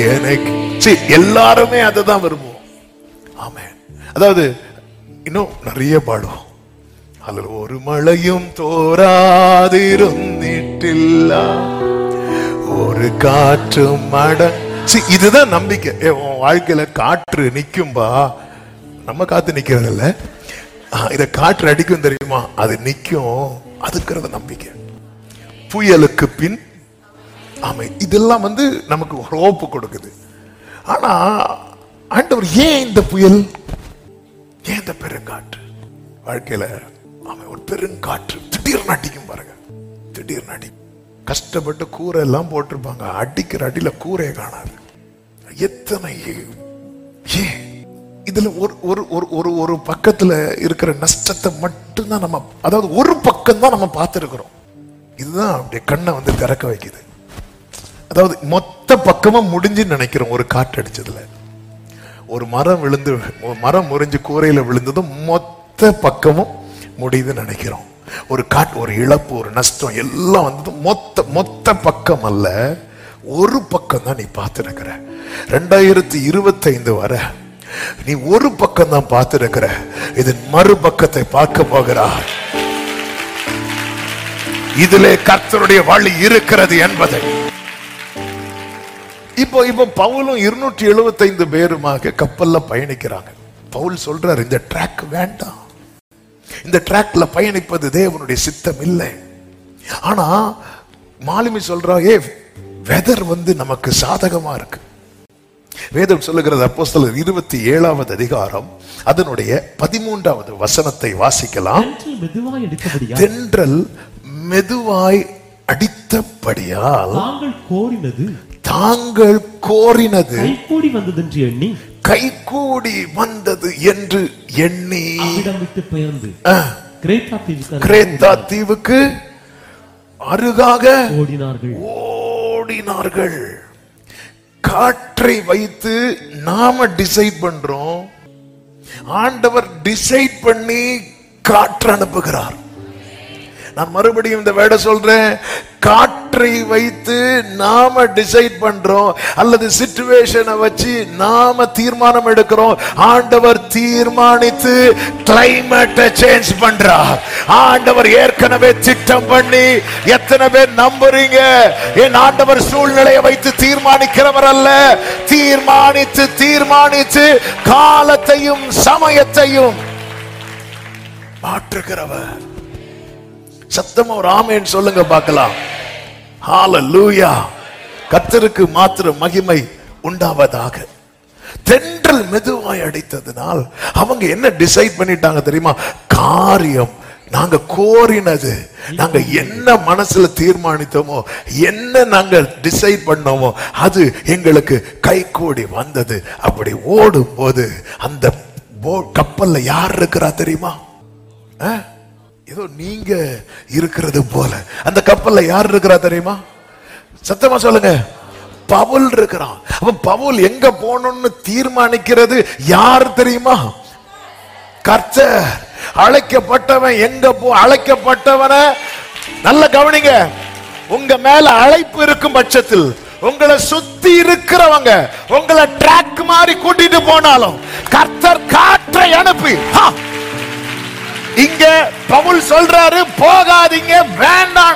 எனக்கு சரி எல்லாருமே அதை தான் விரும்புவோம் ஆமென் அதாவது இன்னும் நிறைய பாடுவோம் அதில் ஒரு மழையும் தோராதிருந்திட்டில்ல ஒரு காற்றும் மட சரி இதுதான் நம்பிக்கை ஏ, உன் வாழ்க்கையில காற்று நிக்கும்பா நம்ம காத்து நிக்கிறது இல்ல ஆ, இத காற்று அடிக்கும் தெரியுமா அது நிக்கும் அதுக்கிறது நம்பிக்கை புயலுக்கு பின் ஆமை இதெல்லாம் வந்து நமக்கு ஹோப்பு கொடுக்குது ஆனா ஆண்டவர் ஏன் இந்த புயல் ஏன் இந்த பெருங்காற்று வாழ்க்கையில ஆமை ஒரு பெருங்காற்று திடீர்னு அடிக்கும் பாருங்க திடீர்னு அடி கஷ்டப்பட்டு கூரை எல்லாம் போட்டிருப்பாங்க அடிக்கிற அடியில கூரையை காணாது எத்தனை ஏன் இதுல ஒரு ஒரு ஒரு ஒரு ஒரு பக்கத்துல இருக்கிற நஷ்டத்தை மட்டும்தான் நம்ம அதாவது ஒரு பக்கம் தான் நம்ம பார்த்துருக்கிறோம் இதுதான் அப்படியே கண்ணை வந்து திறக்க வைக்குது அதாவது மொத்த பக்கமும் முடிஞ்சுன்னு நினைக்கிறோம் ஒரு காற்று அடிச்சதுல ஒரு மரம் விழுந்து ஒரு மரம் முறிஞ்சு கூரையில விழுந்ததும் மொத்த பக்கமும் முடியுதுன்னு நினைக்கிறோம் ஒரு காட்டு ஒரு இழப்பு ஒரு நஷ்டம் எல்லாம் வந்தது மொத்த மொத்த பக்கம் அல்ல ஒரு பக்கம் தான் நீ பார்த்துருக்கிற ரெண்டாயிரத்தி இருபத்தைந்து வர நீ ஒரு பக்கம் தான் பார்த்திருக்கிற இதன் மறுபக்கத்தை பார்க்க போகிறார் இதிலே கர்த்தருடைய வழி இருக்கிறது என்பதை இப்போ இப்போ பவுலும் இருநூற்றி எழுபத்தைந்து பேருமாக கப்பல்ல பயணிக்கிறாங்க பவுல் சொல்றாரு இந்த ட்ராக் வேண்டாம் இந்த ட்ராக்ல பயணிப்பது தேவனுடைய சித்தம் இல்லை ஆனா மாலுமி சொல்றா ஏ வெதர் வந்து நமக்கு சாதகமா இருக்கு வேதம் சொல்லுகிறது அப்போஸ்தலர் இருபத்தி ஏழாவது அதிகாரம் அதனுடைய பதிமூன்றாவது வசனத்தை வாசிக்கலாம் தென்றல் மெதுவாய் அடித்தபடியா தென்றல் மெதுவாய் அடித்தபடியால் தாங்கள் கோரினது தாங்கள் கோரினது கைகூடி வந்ததென்று எண்ணி கைகூடி வந்தது என்று எண்ணி அவ்விடம் விட்டு பெயர்ந்து ஆ, கிரேத்தா தீவுக்கு கிரேத்தா தீவுக்கு அருகாக ஓடினார்கள் ஓடினார்கள் காற்றை வைத்து நாம டிசைட் பண்றோம் ஆண்டவர் டிசைட் பண்ணி காற்று அனுப்புகிறார் நான் மறுபடியும் இந்த வேட சொல்றேன் காற்றை வைத்து நாம டிசைட் பண்றோம் அல்லது சிச்சுவேஷனை வச்சு நாம தீர்மானம் எடுக்கிறோம் ஆண்டவர் தீர்மானித்து கிளைமேட்டை சேஞ்ச் பண்றார் ஆண்டவர் ஏற்கனவே திட்டம் பண்ணி எத்தனை பேர் நம்புறீங்க என் ஆண்டவர் சூழ்நிலையை வைத்து தீர்மானிக்கிறவர் அல்ல தீர்மானித்து தீர்மானித்து காலத்தையும் சமயத்தையும் மாற்றுகிறவர் சத்தமா ஒரு ஆமேன்னு சொல்லுங்க பார்க்கலாம் ஹalleluya கர்த்தருக்கு மாத்திர மகிமை உண்டாவதாக தென்றல் மெதுவாய் அடித்ததினால் அவங்க என்ன டிசைட் பண்ணிட்டாங்க தெரியுமா காரியம் நாங்க கோரினது நாங்க என்ன மனசுல தீர்மானித்தோமோ என்ன நாங்க டிசைட் பண்ணோமோ அது எங்களுக்கு கைகூடி வந்தது அப்படி ஓடும் போது அந்த போ- கப்பல்ல யார் இருக்கிறா தெரியுமா ஆ? ஏதோ நீங்க இருக்கிறது போல அந்த கப்பல்ல யார் இருக்கிறா தெரியுமா சத்தமா சொல்லுங்க பவுல் இருக்கிறான் அப்ப பவுல் எங்க போகணும்னு தீர்மானிக்கிறது யார் தெரியுமா கர்த்தர் அழைக்கப்பட்டவன் எங்க போ அழைக்கப்பட்டவன நல்ல கவனிங்க உங்க மேல அழைப்பு இருக்கும் பட்சத்தில் உங்களை சுத்தி இருக்கிறவங்க உங்களை ட்ராக் மாதிரி கூட்டிட்டு போனாலும் கர்த்தர் காற்றை அனுப்பி ஹா! இங்க பவுல் சொல்றாரு போகாதீங்க வேண்டாம்